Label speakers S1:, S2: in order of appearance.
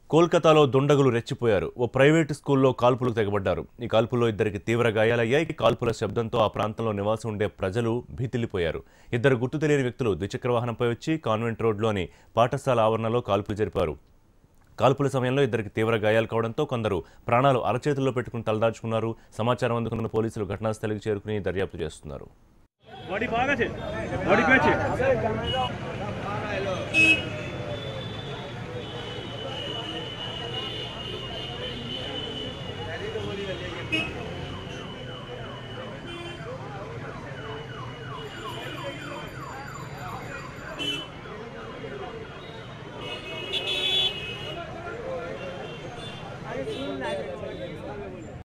S1: కోల్కతాలో దుండగులు రెచ్చిపోయారు ఓ ప్రైవేటు స్కూల్లో కాల్పులకు తెగబడ్డారు ఈ కాల్పుల్లో ఇద్దరికి తీవ్ర గాయాలయ్యాయి కాల్పుల శబ్దంతో ఆ ప్రాంతంలో నివాసం ఉండే ప్రజలు భీతిల్లిపోయారు ఇద్దరు గుర్తు తెలియని వ్యక్తులు ద్విచక్ర వాహనంపై వచ్చి కాన్వెంట్ రోడ్లోని పాఠశాల ఆవరణలో కాల్పులు జరిపారు కాల్పుల సమయంలో ఇద్దరికి తీవ్ర గాయాలు కావడంతో కొందరు ప్రాణాలు అరచేతుల్లో పెట్టుకుని తలదాచుకున్నారు సమాచారం అందుకున్న పోలీసులు ఘటనా స్థలికి చేరుకుని దర్యాప్తు చేస్తున్నారు
S2: বডি পাওয়া গেছে বডি পেয়েছে